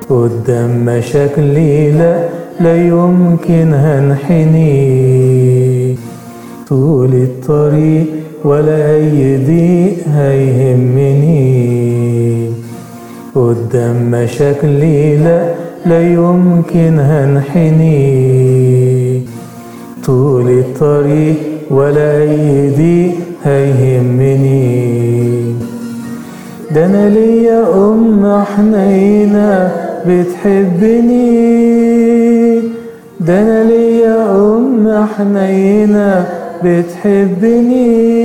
قدام مشاكلي لا لا يمكن هنحني طول الطريق ولا أي ضيق هيهمني قدام مشاكلي لا لا يمكن هنحني طول الطريق ولا أي ضيق هيهمني ده أنا ليا أم حنينة بتحبني ده أنا ليا أم حنينة بتحبني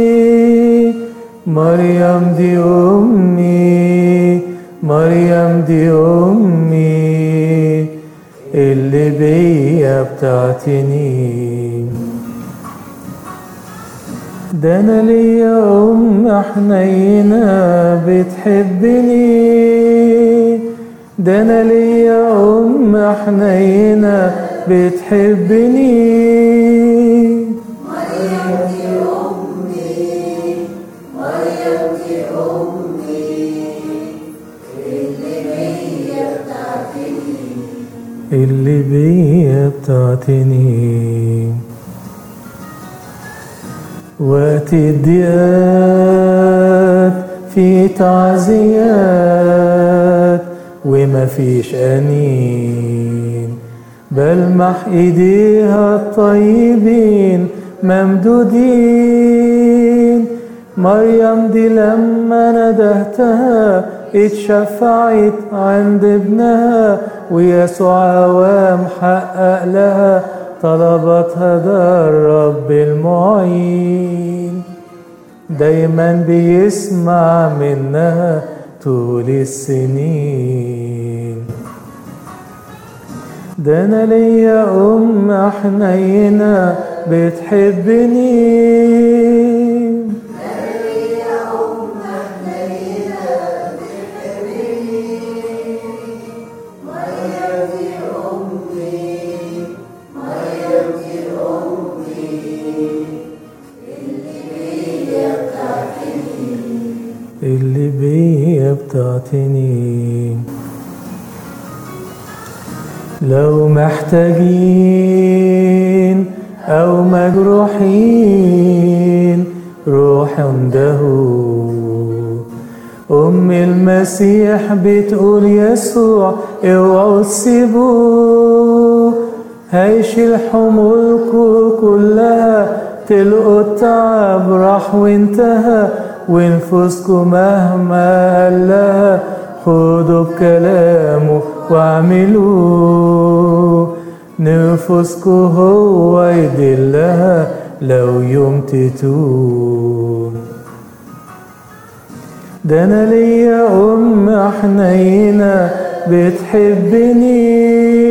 مريم دي أمي مريم دي أمي اللي بيا بتعتني ده أنا ليا أم حنينة بتحبني ده أنا ليا أم حنينة بتحبني اللي بيا بتعتني وقت الضيقات في تعزيات وما فيش أنين بلمح إيديها الطيبين ممدودين مريم دي لما ندهتها اتشفعت عند ابنها ويسوع عوام حقق لها طلباتها ده الرب المعين دايما بيسمع منها طول السنين ده انا ليا ام حنينه بتحبني اللي بيا بتعتني لو محتاجين أو مجروحين روح عنده أم المسيح بتقول يسوع اوعوا تسيبوه هيشيل حمولكوا كلها تلقوا التعب راح وانتهى ونفوسكوا مهما قالها خدوا بكلامه واعملوه نفوسكوا هو يدلها لو يوم تتوب ده انا ليا ام حنينه بتحبني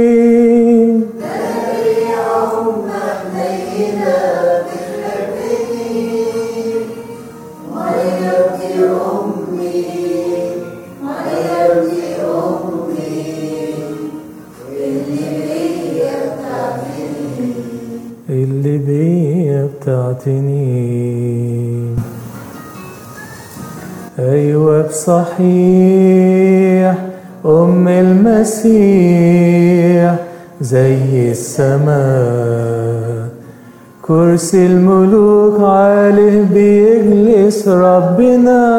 اللي بيا بتعتني أيوة بصحيح أم المسيح زي السماء كرسي الملوك عليه بيجلس ربنا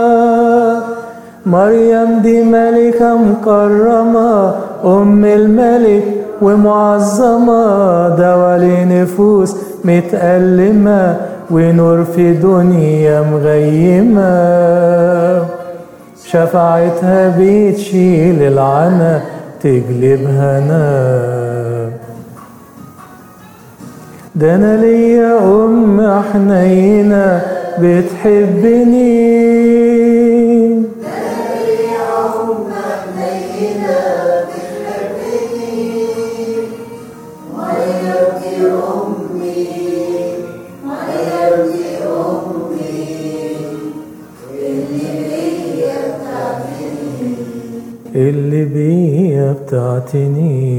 مريم دي ملكة مكرمة أم الملك ومعظمة دوا لنفوس متألمة ونور في دنيا مغيمة شفاعتها بتشيل العنا تجلب هنا ده انا ليا ام حنينه بتحبني اللي بيا بتعتني